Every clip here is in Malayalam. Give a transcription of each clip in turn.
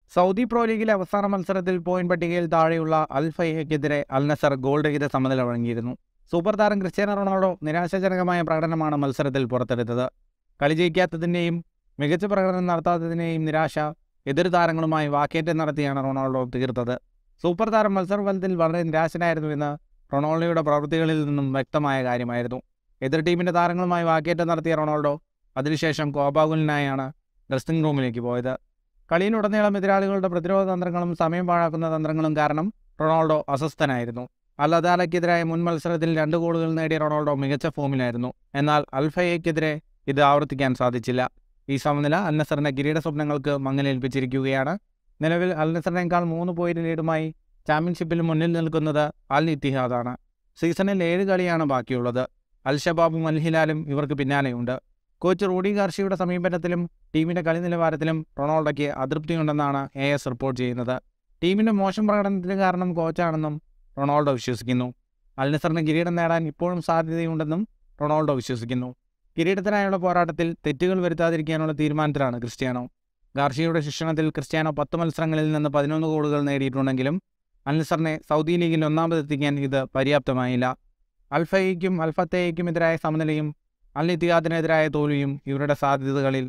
സൗദി പ്രോ ലീഗിലെ അവസാന മത്സരത്തിൽ പോയിന്റ് പട്ടികയിൽ താഴെയുള്ള അൽ ഫൈഹയ്ക്കെതിരെ അൽ നസർ ഗോൾ രഹിത സമനില വഴങ്ങിയിരുന്നു സൂപ്പർ താരം ക്രിസ്ത്യാനോ റൊണാൾഡോ നിരാശാജനകമായ പ്രകടനമാണ് മത്സരത്തിൽ പുറത്തെടുത്തത് കളി ജയിക്കാത്തതിൻ്റെയും മികച്ച പ്രകടനം നടത്താത്തതിൻ്റെയും നിരാശ എതിർ താരങ്ങളുമായി വാക്കേറ്റം നടത്തിയാണ് റൊണാൾഡോ തീർത്തത് സൂപ്പർ താരം മത്സരഫലത്തിൽ വളരെ നിരാശനായിരുന്നുവെന്ന് റൊണാൾഡോയുടെ പ്രവൃത്തികളിൽ നിന്നും വ്യക്തമായ കാര്യമായിരുന്നു എതിർ ടീമിൻ്റെ താരങ്ങളുമായി വാക്കേറ്റം നടത്തിയ റൊണാൾഡോ അതിനുശേഷം കോപാകുലനായാണ് ഡ്രസ്സിംഗ് റൂമിലേക്ക് പോയത് കളിയിലുടനീളം എതിരാളികളുടെ പ്രതിരോധ തന്ത്രങ്ങളും സമയം പാഴാക്കുന്ന തന്ത്രങ്ങളും കാരണം റൊണാൾഡോ അസ്വസ്ഥനായിരുന്നു അൽ അദാലയ്ക്കെതിരായ മുൻ മത്സരത്തിൽ രണ്ട് ഗോളുകൾ നേടിയ റൊണാൾഡോ മികച്ച ഫോമിലായിരുന്നു എന്നാൽ അൽഫയയ്ക്കെതിരെ ഇത് ആവർത്തിക്കാൻ സാധിച്ചില്ല ഈ സമനില അൽ നസറിന്റെ കിരീട സ്വപ്നങ്ങൾക്ക് മങ്ങലേൽപ്പിച്ചിരിക്കുകയാണ് നിലവിൽ അൽ നസറിനേക്കാൾ മൂന്ന് പോയിന്റ് ലീഡുമായി ചാമ്പ്യൻഷിപ്പിൽ മുന്നിൽ നിൽക്കുന്നത് അൽ ഇത്തിഹാദാണ് സീസണിൽ ഏഴ് കളിയാണ് ബാക്കിയുള്ളത് അൽ ഷബാബും അൽ ഹിലാലും ഇവർക്ക് പിന്നാലെയുണ്ട് കോച്ച് റൂഡി ഗാർഷിയുടെ സമീപനത്തിലും ടീമിന്റെ കളി നിലവാരത്തിലും റൊണാൾഡോയ്ക്ക് അതൃപ്തിയുണ്ടെന്നാണ് എ എസ് റിപ്പോർട്ട് ചെയ്യുന്നത് ടീമിന്റെ മോശം പ്രകടനത്തിന് കാരണം കോച്ചാണെന്നും റൊണാൾഡോ വിശ്വസിക്കുന്നു അൽ നസറിന് കിരീടം നേടാൻ ഇപ്പോഴും സാധ്യതയുണ്ടെന്നും റൊണാൾഡോ വിശ്വസിക്കുന്നു കിരീടത്തിനായുള്ള പോരാട്ടത്തിൽ തെറ്റുകൾ വരുത്താതിരിക്കാനുള്ള തീരുമാനത്തിലാണ് ക്രിസ്ത്യാനോ ഗാർഷിയുടെ ശിക്ഷണത്തിൽ ക്രിസ്ത്യാനോ പത്ത് മത്സരങ്ങളിൽ നിന്ന് പതിനൊന്ന് ഗോളുകൾ നേടിയിട്ടുണ്ടെങ്കിലും അൽ നസറിനെ സൗദി ലീഗിൽ ഒന്നാമതെത്തിക്കാൻ ഇത് പര്യാപ്തമായില്ല അൽഫയ്ക്കും അൽഫത്തേയ്ക്കും എതിരായ സമനിലയും അൽ ഇത്തിഹാദിനെതിരായ തോൽവിയും ഇവരുടെ സാധ്യതകളിൽ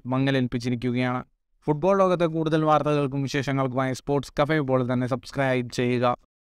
മങ്ങലേൽപ്പിച്ചിരിക്കുകയാണ് ഫുട്ബോൾ ലോകത്തെ കൂടുതൽ വാർത്തകൾക്കും വിശേഷങ്ങൾക്കുമായി സ്പോർട്സ് കഫേ ഇപ്പോൾ തന്നെ സബ്സ്ക്രൈബ് ചെയ്യുക